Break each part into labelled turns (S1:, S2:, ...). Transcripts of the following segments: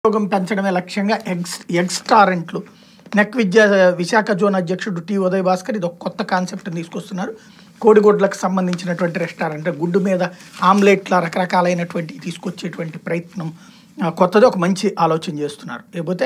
S1: ఉద్యోగం పెంచడమే లక్ష్యంగా ఎగ్స్ ఎగ్స్టారెంట్లు నెక్ విద్యా విశాఖ జోన్ అధ్యక్షుడు టి ఉదయ్ భాస్కర్ ఇది ఒక కొత్త కాన్సెప్ట్ని తీసుకొస్తున్నారు కోడిగుడ్లకు సంబంధించినటువంటి రెస్టారెంట్ గుడ్డు మీద ఆమ్లెట్ల రకరకాలైనటువంటి తీసుకొచ్చేటువంటి ప్రయత్నం ఆ, కొత్తది ఒక మంచి ఆలోచన చేస్తున్నారు లేకపోతే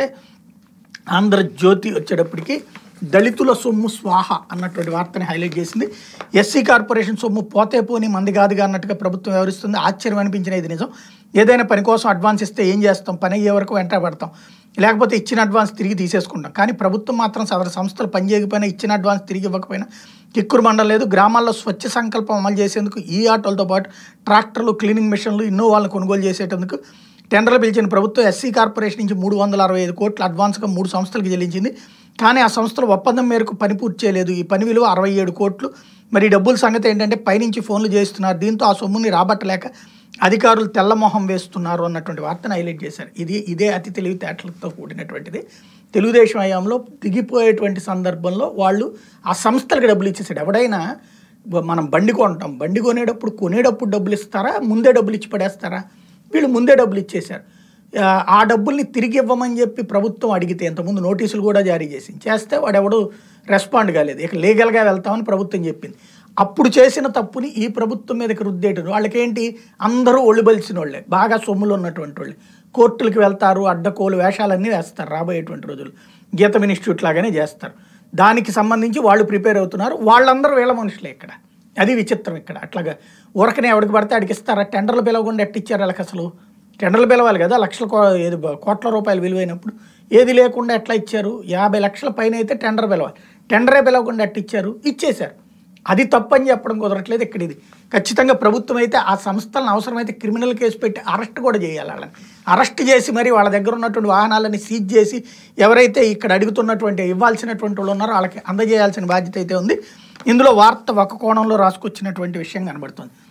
S1: ఆంధ్రజ్యోతి వచ్చేటప్పటికి దళితుల సొమ్ము స్వాహ అన్నటువంటి వార్తని హైలైట్ చేసింది ఎస్సీ కార్పొరేషన్ సొమ్ము పోతే పోని మంది కాదుగా అన్నట్టుగా ప్రభుత్వం వ్యవహరిస్తుంది ఆశ్చర్యం అనిపించిన ఇది నిజం ఏదైనా పని కోసం అడ్వాన్స్ ఇస్తే ఏం చేస్తాం పని అయ్యే వరకు వెంట పడతాం లేకపోతే ఇచ్చిన అడ్వాన్స్ తిరిగి తీసేసుకుంటాం కానీ ప్రభుత్వం మాత్రం సదరు సంస్థలు పనిచేయకపోయినా ఇచ్చిన అడ్వాన్స్ తిరిగి ఇవ్వకపోయినా కిక్కురు మండలం లేదు గ్రామాల్లో స్వచ్ఛ సంకల్పం అమలు చేసేందుకు ఈ ఆటోలతో పాటు ట్రాక్టర్లు క్లీనింగ్ మిషన్లు ఇన్నోవాలను కొనుగోలు చేసేటందుకు టెండర్లు పిలిచిన ప్రభుత్వం ఎస్సీ కార్పొరేషన్ నుంచి మూడు వందల అరవై ఐదు కోట్ల అడ్వాన్స్గా మూడు సంస్థలకు చెల్లించింది కానీ ఆ సంస్థలు ఒప్పందం మేరకు పని పూర్తి చేయలేదు ఈ పని విలువ అరవై ఏడు కోట్లు మరి ఈ డబ్బుల సంగతి ఏంటంటే పైనుంచి ఫోన్లు చేస్తున్నారు దీంతో ఆ సొమ్ముని రాబట్టలేక అధికారులు తెల్లమొహం వేస్తున్నారు అన్నటువంటి వార్తను హైలైట్ చేశారు ఇది ఇదే అతి తెలివితేటలతో కూడినటువంటిది తెలుగుదేశం హయాంలో దిగిపోయేటువంటి సందర్భంలో వాళ్ళు ఆ సంస్థలకు డబ్బులు ఇచ్చేసాడు ఎవడైనా మనం బండి కొంటాం బండి కొనేటప్పుడు కొనేటప్పుడు డబ్బులు ఇస్తారా ముందే డబ్బులు ఇచ్చి పడేస్తారా వీళ్ళు ముందే డబ్బులు ఇచ్చేశారు ఆ, ఆ డబ్బుల్ని తిరిగి ఇవ్వమని చెప్పి ప్రభుత్వం అడిగితే ఇంతకుముందు నోటీసులు కూడా జారీ చేసింది చేస్తే వాడెవడు రెస్పాండ్ కాలేదు ఇక లీగల్గా వెళ్తామని ప్రభుత్వం చెప్పింది అప్పుడు చేసిన తప్పుని ఈ ప్రభుత్వం మీదకి రుద్దేయటం వాళ్ళకేంటి అందరూ ఒళ్ళు బలిసిన వాళ్ళే బాగా సొమ్ములు ఉన్నటువంటి వాళ్ళే కోర్టులకు వెళ్తారు అడ్డకోలు వేషాలన్నీ వేస్తారు రాబోయేటువంటి రోజులు గీతం ఇన్స్టిట్యూట్ లాగానే చేస్తారు దానికి సంబంధించి వాళ్ళు ప్రిపేర్ అవుతున్నారు వాళ్ళందరూ వీళ్ళ మనుషులే ఇక్కడ అది విచిత్రం ఇక్కడ అట్లాగా ఊరకనే ఎవరికి పడితే అడిగి ఇస్తారా టెండర్లు పిలవకుండా ఎట్టిచ్చారు వాళ్ళకి అసలు టెండర్లు పిలవాలి కదా లక్షల కో ఏది బ- కోట్ల రూపాయలు విలువైనప్పుడు ఏది లేకుండా ఎట్లా ఇచ్చారు యాభై లక్షల పైన అయితే టెండర్ పిలవాలి టెండరే పిలవకుండా ఎట్ట ఇచ్చారు ఇచ్చేశారు అది తప్పని చెప్పడం కుదరట్లేదు ఇక్కడ ఇది ఖచ్చితంగా ప్రభుత్వం అయితే ఆ సంస్థలను అవసరమైతే క్రిమినల్ కేసు పెట్టి అరెస్ట్ కూడా చేయాలి వాళ్ళని అరెస్ట్ చేసి మరి వాళ్ళ దగ్గర ఉన్నటువంటి వాహనాలని సీజ్ చేసి ఎవరైతే ఇక్కడ అడుగుతున్నటువంటి ఇవ్వాల్సినటువంటి వాళ్ళు ఉన్నారో వాళ్ళకి అందజేయాల్సిన బాధ్యత అయితే ఉంది ఇందులో వార్త ఒక కోణంలో రాసుకొచ్చినటువంటి విషయం కనబడుతుంది